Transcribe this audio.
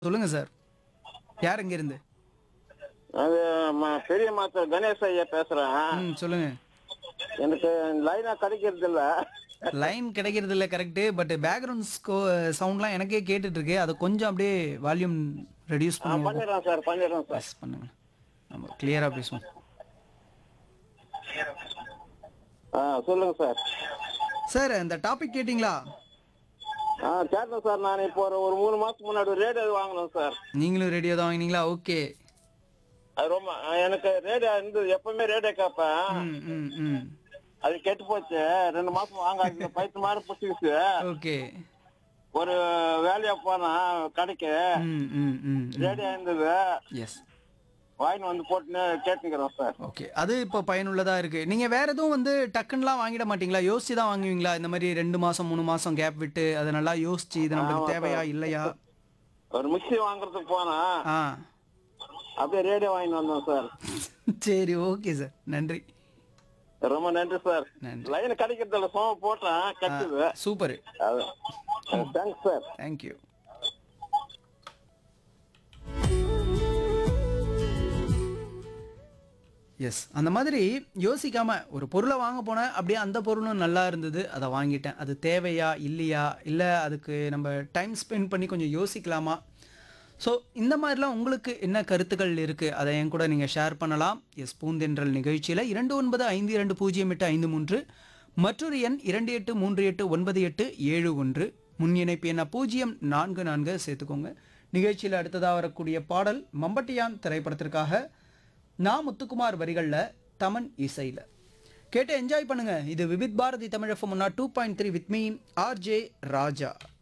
சொல்லுங்க சார் யார் இங்க இருந்து அது ம- பெரிய மாஸ்டர் கணேஷ் ஐயா பேசுறேன் ம் சொல்லுங்க எனக்கு லைனா கிடைக்கிறது இல்ல லைன் கிடைக்கிறது இல்லை கரெக்டு பட் பேக்ரவுண்ட் ஸ்கோ சவுண்ட்லாம் எனக்கே கேட்டுட்டு இருக்கு அதை கொஞ்சம் அப்படியே வால்யூம் ரெடியூஸ் ஆ, பண்ணி பண்ணிடுறேன் சார் பண்ணிடுறேன் சார் ப்ரெஸ் பண்ணுங்க நம்ம கிளியராக பேசுவோம் ஆ சொல்லுங்க சார் சார் இந்த டாபிக் கேட்டிங்களா ஆ கேட்டேன் சார் நான் இப்போ ஒரு ஒரு மூணு மாசத்துக்கு முன்னாடி ரேடியோ வாங்கினேன் சார் நீங்களும் ரேடியோ தான் வாங்கினீங்களா ஓகே அது ரொம்ப ஆ, எனக்கு ரேடியோ இருந்தது எப்பவுமே ரேடியோ கேட்பேன் ம் ம் ம் அது கெட்டு போச்சு ரெண்டு மாசம் வாங்காது பைத்து மாதிரி புடிச்சிக்கிச்சு ஓகே ஒரு வேலையா போனா கடைக்கு ம் ம் ம் ரேடியோ இருந்தது எஸ் வாங்கிட்டு வந்து போட்டுன்னு கேட்டுக்கிறோம் சார் ஓகே அது இப்போ பயனுள்ளதா இருக்கு நீங்க வேற எதுவும் வந்து டக்குன்னுலாம் வாங்கிட மாட்டீங்களா யோசிச்சு தான் வாங்குவீங்களா இந்த மாதிரி ரெண்டு மாசம் மூணு மாசம் கேப் விட்டு அதை நல்லா யோசிச்சு இது நம்மளுக்கு தேவையா இல்லையா ஒரு மிக்ஸி வாங்குறதுக்கு போனா ஆ அப்படியே ரேடியோ வாங்கிட்டு வந்தோம் சார் சரி ஓகே சார் நன்றி ரொம்ப நன்றி சார் நன்றி. லைன் கிடைக்கிறதுல சோம போட்டேன் கட்டுது சூப்பர் அது தேங்க்ஸ் சார் தேங்க்யூ எஸ் அந்த மாதிரி யோசிக்காம ஒரு பொருளை வாங்க போனேன் அப்படியே அந்த பொருளும் நல்லா இருந்தது அதை வாங்கிட்டேன் அது தேவையா இல்லையா இல்லை அதுக்கு நம்ம டைம் ஸ்பெண்ட் பண்ணி கொஞ்சம் யோசிக்கலாமா ஸோ இந்த மாதிரிலாம் உங்களுக்கு என்ன கருத்துக்கள் இருக்குது அதை என் கூட நீங்கள் ஷேர் பண்ணலாம் எஸ் பூந்தென்றல் நிகழ்ச்சியில் இரண்டு ஒன்பது ஐந்து இரண்டு பூஜ்ஜியம் எட்டு ஐந்து மூன்று மற்றொரு எண் இரண்டு எட்டு மூன்று எட்டு ஒன்பது எட்டு ஏழு ஒன்று முன் இணைப்பு என்ன பூஜ்ஜியம் நான்கு நான்கு சேர்த்துக்கோங்க நிகழ்ச்சியில் அடுத்ததாக வரக்கூடிய பாடல் மம்பட்டியான் திரைப்படத்திற்காக நா முத்துக்குமார் வரிகளில் தமன் இசையில் கேட்டு என்ஜாய் பண்ணுங்க இது Vividh Bharati Tamil FM two point three with me RJ Raja